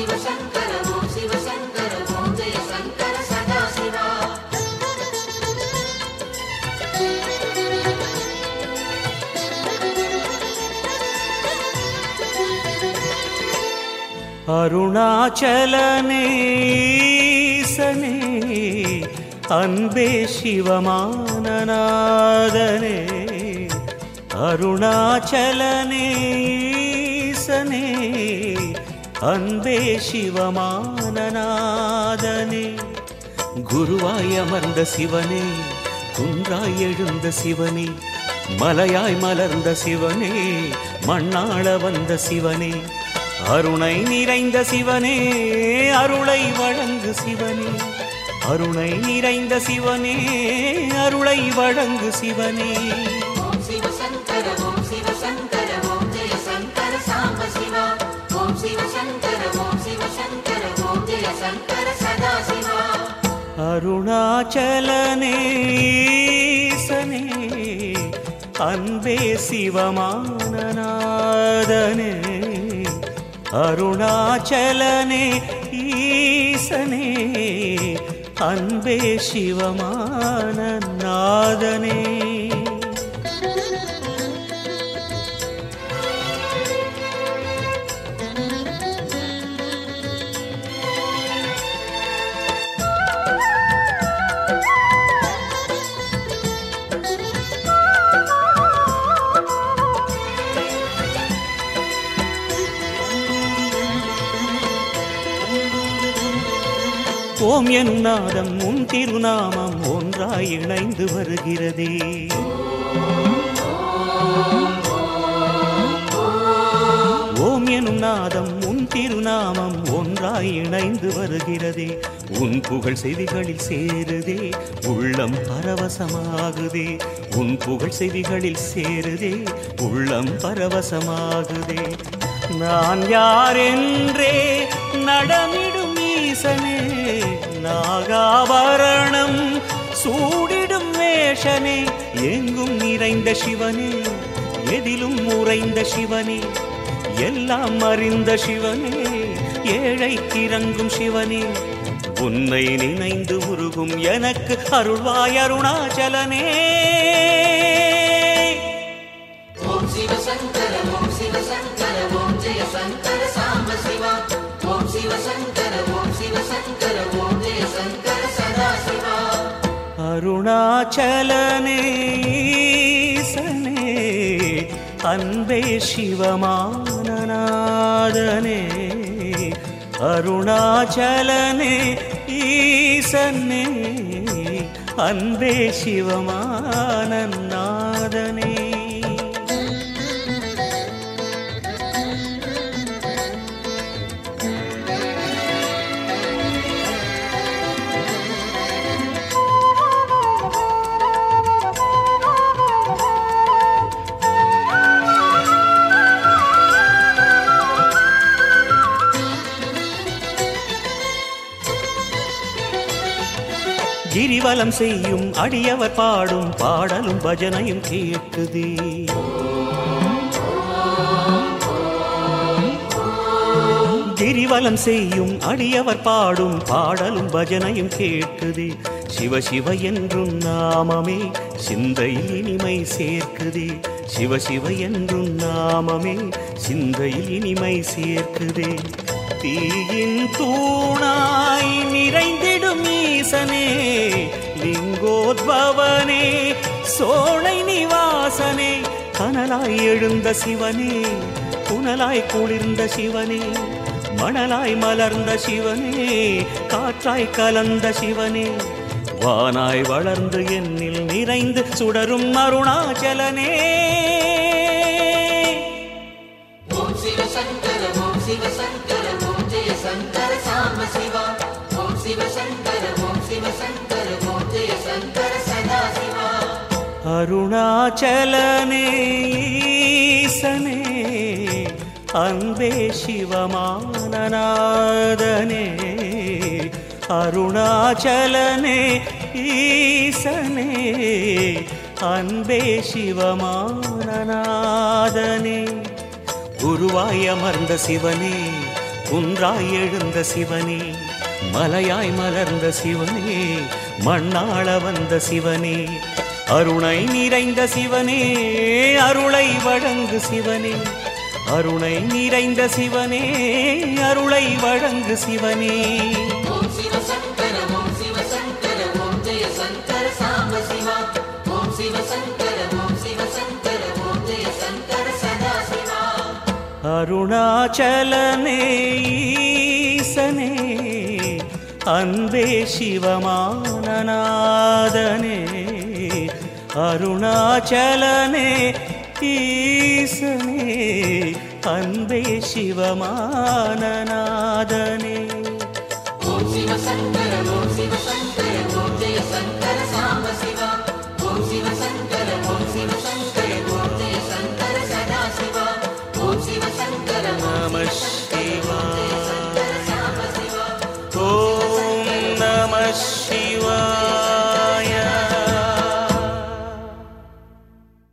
சிவசங்கர ஓம் சிவசங்கர ஓம் ஜெய சங்கர சதாசிவா அருணாச்சலனேசனே அன்பே சிவமானநாதனே அருணாச்சலனேசனே அன்பே சிவமானநாதனே குருவாய் அமர்ந்த சிவனே குன்றாய் எழுந்த சிவனே மலையாய் மலர்ந்த சிவனே மண்ணாள வந்த சிவனே அருணை நிறைந்த சிவனே அருளை வழங்கு சிவனே அருணை நிறைந்த சிவனே அருளை வழங்கு சிவனே ஓம் சிவசங்கர ஓம் சிவசங்கர ஓம் ஜெய சங்கர சாம்ப சிவா ஓம் சிவசங்கர ஓம் சிவசங்கர ஓம் ஜெய சங்கர சதாசிவா அருணாச்சலனேசனே அன்பே சிவமானநாதனே அருணாச்சலனே ஈசனே அன்பே சிவமானநாதனே ஓம் எனும் நாதம் உன் திருநாமம் ஒன்றாய் இணைந்து வருகிறதே ஓம் எனும் நாதம் உன் திருநாமம் ஒன்றாய் இணைந்து வருகிறதே உன் புகழ் செவிகளில் சேருதே உள்ளம் பரவசமாகுதே உன் புகழ் செவிகளில் சேருதே உள்ளம் பரவசமாகுதே நான் யாரென்றே நடமிடும் ஈசனே நாகாபரணம் சூடிடும் வேஷனே எங்கும் நிறைந்த சிவனே எதிலும் உறைந்த சிவனே எல்லாம் அறிந்த சிவனே ஏழை கிறங்கும் சிவனே உன்னை நினைந்து உருகும் எனக்கு அருள்வாய் அருணாச்சலனே ஓம் சிவசங்கர ஓம் சிவசங்கர ஓம் ஜெய சங்கர சாம்ப சிவா ஓம் சிவசங்கர ஓம் சிவசங்கர ஓம் ஜெய சங்கர சதாசிவா அருணாச்சலனே ஈசனே அன்பே சிவமானநாதனே அருணாச்சலனே ஈசனே அன்பே சிவமானநாதனே கிரிவலம் செய்யும் அடியவர் பாடும் பாடலும் பஜனையும் கேட்குதே கிரிவலம் செய்யும் அடியவர் பாடும் பாடலும் பஜனையும் கேட்குதே சிவ சிவ என்றும் நாமமே சிந்தையில் இனிமை சேர்க்குதே சிவ சிவ என்றும் நாமமே சிந்தையில் இனிமை சேர்க்குதே தீயின் தூணாய் நிறைந்திடும் ஈசனே லிங்கோத்பவனே சோழை நிவாசனே கனலாய் எழுந்த சிவனே புனலாய் குளிர்ந்த சிவனே மணலாய் மலர்ந்த சிவனே காற்றாய் கலந்த சிவனே வானாய் வளர்ந்து என்னில் நிறைந்து சுடரும் அருணாச்சலனே ஓம் சிவசங்கர ஓம் சிவசங்கர ஓம் ஜெய சங்கர சாம்ப சிவா ஓம் சிவசங்கர ஓம் சிவசங்கர ஓம் ஜெய சங்கர சதாசிவா அருணாச்சலனே ஈசனே அன்பே சிவமானநாதனே அருணாச்சலனே ஈசனே அன்பே சிவமானநாதனே குருவாய் அமர்ந்த சிவனே குன்றாய் எழுந்த சிவனே மலையாய் மலர்ந்த சிவனே மண்ணாள வந்த சிவனே அருணை நிறைந்த சிவனே அருளை வழங்கு சிவனே அருணை நிறைந்த சிவனே அருளை வழங்கு சிவனே ஓம் சிவ சங்கர ஓம் சிவ சங்கர ஓம் ஜெய சங்கர சாம்ப சிவா ஓம் சிவ சங்கர ஓம் சிவ சங்கர ஓம் ஜெய சங்கர சதா சிவா அருணாச்சலனே ஈசனே அன்பே சிவமானநாதனே அருணாச்சலனே ஈசனே அன்பே சிவமானநாதனே ஓம் சிவ சங்கர ஓம் சிவ சங்கர ஓம் ஜெய சங்கர சாம்ப சிவா ஓம் சிவ சங்கர